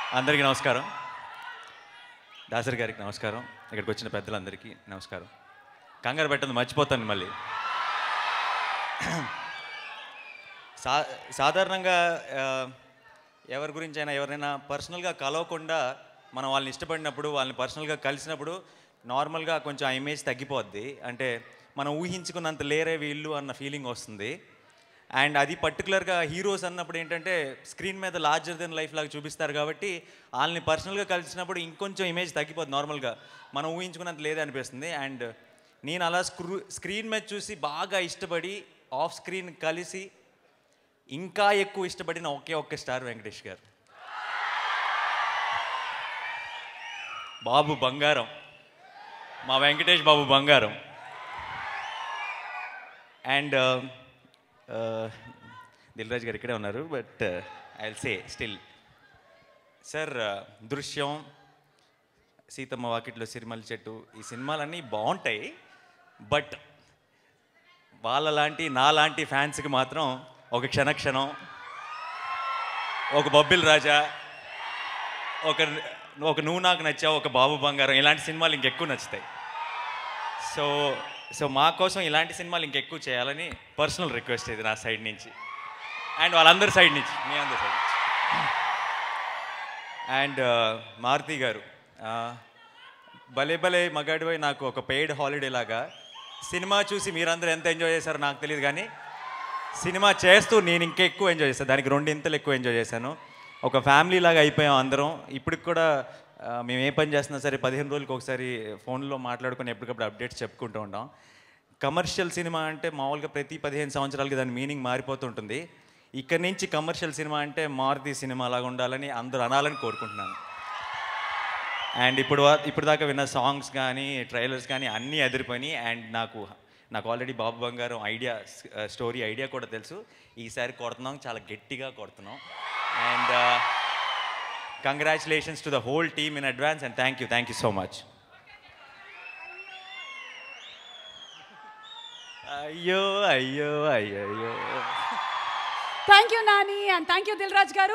అందరికీ నమస్కారం దాసరి గారికి నమస్కారం ఇక్కడికి వచ్చిన పెద్దలందరికీ నమస్కారం కంగారు పెట్టదు మర్చిపోతాను మళ్ళీ సా సాధారణంగా ఆ, ఎవరి గురించి అయినా ఎవరైనా పర్సనల్గా కలవకుండా మనం వాళ్ళని ఇష్టపడినప్పుడు వాళ్ళని పర్సనల్గా కలిసినప్పుడు నార్మల్గా కొంచెం ఆ ఇమేజ్ తగ్గిపోద్ది అంటే మనం ఊహించుకున్నంత లేరే వీళ్ళు అన్న ఫీలింగ్ వస్తుంది అండ్ అది పర్టికులర్గా హీరోస్ అన్నప్పుడు ఏంటంటే స్క్రీన్ మీద లార్జర్ దెన్ లైఫ్ లాగా చూపిస్తారు కాబట్టి వాళ్ళని పర్సనల్గా కలిసినప్పుడు ఇంకొంచెం ఇమేజ్ తగ్గిపోద్ది నార్మల్గా మనం ఊహించుకున్నంత లేదే అనిపిస్తుంది అండ్ నేను అలా స్క్రూ స్క్రీన్ మీద చూసి బాగా ఇష్టపడి ఆఫ్ స్క్రీన్ కలిసి ఇంకా ఎక్కువ ఇష్టపడిన ఒకే ఒక్క స్టార్ వెంకటేష్ గారు బాబు బంగారం మా వెంకటేష్ బాబు బంగారం అండ్ దిల్రాజ్ గారు ఇక్కడే ఉన్నారు but I will say still sir Drushyam Seethamma వాకిట్లో సిరిమల్లి చెట్టు ఈ సినిమాలన్నీ బాగుంటాయి బట్ వాళ్ళ లాంటి నా లాంటి ఫ్యాన్స్కి మాత్రం ఒక క్షణ క్షణం ఒక బొబ్బిల్ రాజా ఒక ఒక నువ్వు నాకు నచ్చావు ఒక బాబు బంగారం ఇలాంటి సినిమాలు ఇంకెక్కువ నచ్చుతాయి సో సో మా కోసం ఇలాంటి సినిమాలు ఇంకెక్కువ చేయాలని పర్సనల్ రిక్వెస్ట్ ఇది నా సైడ్ నుంచి అండ్ వాళ్ళందరి సైడ్ నుంచి మీ అందరి సైడ్ నుంచి అండ్ మారుతి గారు ఆ, భలే భలే మగాడిపై నాకు ఒక పెయిడ్ హాలిడే లాగా సినిమా చూసి మీరందరూ ఎంత ఎంజాయ్ చేశారో నాకు తెలియదు కానీ సినిమా చేస్తూ నేను ఇంకా ఎక్కువ ఎంజాయ్ చేశాను దానికి రెండింతలు ఎక్కువ ఎంజాయ్ చేశాను ఒక ఫ్యామిలీ లాగా అయిపోయాం అందరం ఇప్పటికి కూడా ఆ, మేము ఏ పని చేస్తున్నా సరే పదిహేను రోజులకి ఒకసారి ఫోన్లో మాట్లాడుకొని ఎప్పటికప్పుడు అప్డేట్స్ చెప్పుకుంటూ ఉంటాం కమర్షియల్ సినిమా అంటే మామూలుగా ప్రతి పదిహేను సంవత్సరాలకి దాని మీనింగ్ మారిపోతుంటుంది ఇక్కడి నుంచి కమర్షియల్ సినిమా అంటే మారుతి సినిమా లాగా ఉండాలని అందరూ అనాలని కోరుకుంటున్నాను అండ్ ఇప్పుడు వా- ఇప్పుడు దాకా విన్న సాంగ్స్ కానీ ట్రైలర్స్ కానీ అన్నీ ఎదిరిపోయినాయి అండ్ నాకు నాకు ఆల్రెడీ బాబు బంగారం ఐడియా స్టోరీ ఐడియా కూడా తెలుసు ఈసారి కొడుతున్నాం చాలా గట్టిగా కొడుతున్నాం and congratulations to the whole team in advance and thank you thank you so much అయ్యో అయ్యో అయ్యో thank you Nani and thank you Dil Raj గారు